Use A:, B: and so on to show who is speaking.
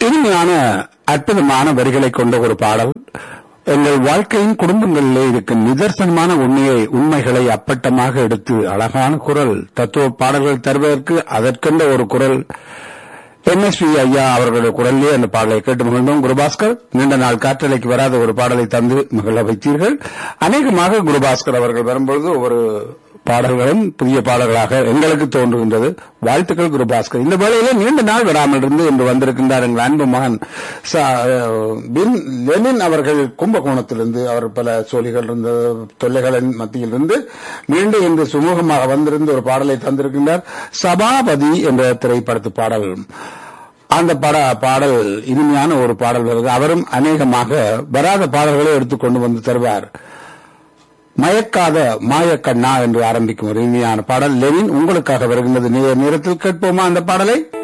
A: இனிமையான அற்புதமான வரிகளை கொண்ட ஒரு பாடல் எங்கள் வாழ்க்கையின் குடும்பங்களிலே இருக்கும் நிதர்சனமான உண்மையை உண்மைகளை அப்பட்டமாக எடுத்து அழகான குரல் தத்துவ பாடல்கள் தருவதற்கு அதற்கென்ற ஒரு குரல் என்எஸ்வி ஐயா அவர்களுடைய குரலிலே அந்த பாடலை கேட்டு மகிழ்ந்தோம் குருபாஸ்கர் நீண்ட நாள் காற்றலைக்கு வராத ஒரு பாடலை தந்து மகிழ வைத்தீர்கள் அநேகமாக குருபாஸ்கர் அவர்கள் வரும்பொழுது ஒரு பாடல்களும் புதிய பாடல்களாக எங்களுக்கு தோன்றுகின்றது வாழ்த்துக்கள் குருபாஸ்கர் இந்த வேளையிலே நீண்ட நாள் வராமல் இருந்து இன்று வந்திருக்கின்றார் எங்கள் அன்பு மகன் ச- பின் லெனின் அவர்கள் கும்பகோணத்திலிருந்து அவர் பல சோழிகள் இருந்த தொல்லைகளின் மத்தியில் இருந்து மீண்டும் இன்று சுமூகமாக வந்திருந்து ஒரு பாடலை தந்திருக்கின்றார் சபாபதி என்ற திரைப்படத்து பாடல் அந்த பட பாடல் இனிமையான ஒரு பாடல் வருது அவரும் அநேகமாக வராத பாடல்களை எடுத்துக்கொண்டு வந்து தருவார் மயக்காத மாயக்கண்ணா என்று ஆரம்பிக்கும் ஒரு இனிமையான பாடல் லெனின் உங்களுக்காக வருகின்றது நேர நேரத்தில் கேட்போமா அந்த பாடலை